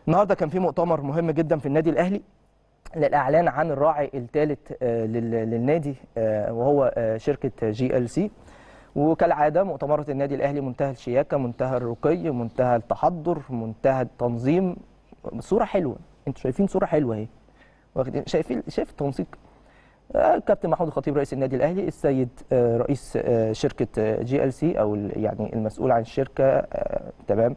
النهارده كان في مؤتمر مهم جدا في النادي الاهلي للاعلان عن الراعي الثالث للنادي آه، وهو آه، شركه جي ال سي وكالعاده مؤتمرات النادي الاهلي منتهى الشياكه منتهى الرقي منتهى التحضر منتهى التنظيم صوره حلوه انتوا شايفين صوره حلوه اهي واخدين شايفين شايف التنسيق آه، كابتن محمود الخطيب رئيس النادي الاهلي السيد آه، رئيس آه، شركه جي ال سي او ال- يعني المسؤول عن الشركه آه، تمام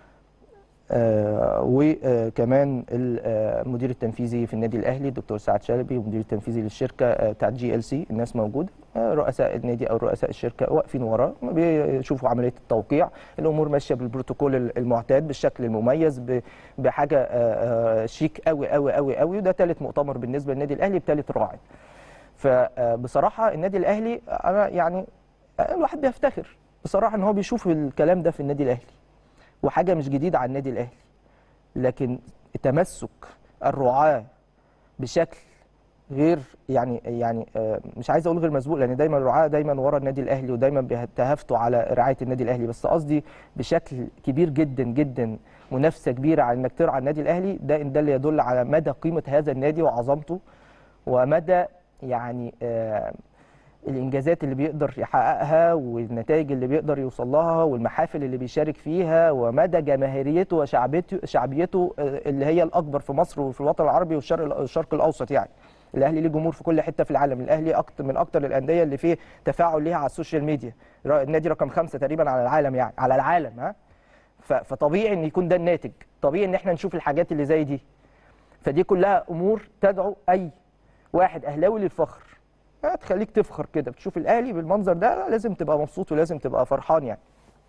آه، وكمان المدير التنفيذي في النادي الاهلي الدكتور سعد شلبي المدير التنفيذي للشركه آه، بتاعت جي ال سي الناس موجوده آه، رؤساء النادي او رؤساء الشركه واقفين وراه بيشوفوا عمليه التوقيع الامور ماشيه بالبروتوكول المعتاد بالشكل المميز ب- بحاجه آه، آه، شيك قوي قوي قوي قوي وده ثالث مؤتمر بالنسبه للنادي الاهلي بثالث راعي فبصراحه النادي الاهلي انا يعني الواحد بيفتخر بصراحه ان هو بيشوف الكلام ده في النادي الاهلي وحاجه مش جديده على النادي الاهلي لكن تمسك الرعاه بشكل غير يعني يعني آه، مش عايز اقول غير مسبوق لان دايما الرعاه دايما ورا النادي الاهلي ودايما بيتهافتوا على رعايه النادي الاهلي بس قصدي بشكل كبير جدا جدا منافسه كبيره على انك ترعى النادي الاهلي ده ده اللي يدل على مدى قيمه هذا النادي وعظمته ومدى يعني آه الانجازات اللي بيقدر يحققها والنتائج اللي بيقدر يوصل لها والمحافل اللي بيشارك فيها ومدى جماهيريته وشعبيته شعبيته آه، اللي هي الاكبر في مصر وفي الوطن العربي والشرق الشرق الاوسط يعني الاهلي ليه جمهور في كل حته في العالم الاهلي اكتر من اكتر الانديه اللي فيه تفاعل ليها على السوشيال ميديا را- النادي رقم خمسة تقريبا على العالم يعني على العالم ها ف- فطبيعي ان يكون ده الناتج طبيعي ان احنا نشوف الحاجات اللي زي دي فدي كلها امور تدعو اي واحد اهلاوي للفخر هتخليك تفخر كده بتشوف الاهلي بالمنظر ده لازم تبقى مبسوط ولازم تبقى فرحان يعني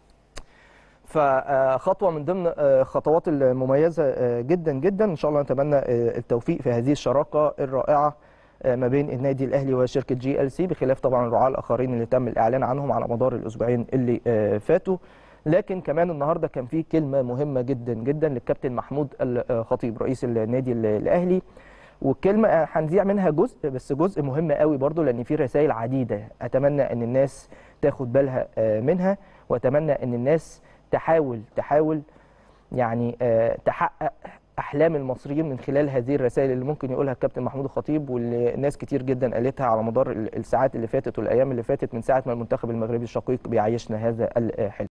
فخطوه من ضمن آه، خطوات المميزه آه، جدا جدا ان شاء الله نتمنى آه، التوفيق في هذه الشراكه الرائعه آه، ما بين النادي الاهلي وشركه جي ال سي بخلاف طبعا الرعاه الاخرين اللي تم الاعلان عنهم على مدار الاسبوعين اللي آه، فاتوا لكن كمان النهارده كان في كلمه مهمه جدا جدا للكابتن محمود الخطيب رئيس النادي الاهلي والكلمه هنذيع منها جزء بس جزء مهم قوي برضو لان في رسائل عديده اتمنى ان الناس تاخد بالها آه، منها واتمنى ان الناس تحاول تحاول يعني آه، تحقق احلام المصريين من خلال هذه الرسائل اللي ممكن يقولها الكابتن محمود الخطيب واللي ناس كتير جدا قالتها على مدار ال- الساعات اللي فاتت والايام اللي فاتت من ساعه ما المنتخب المغربي الشقيق بيعيشنا هذا الحلم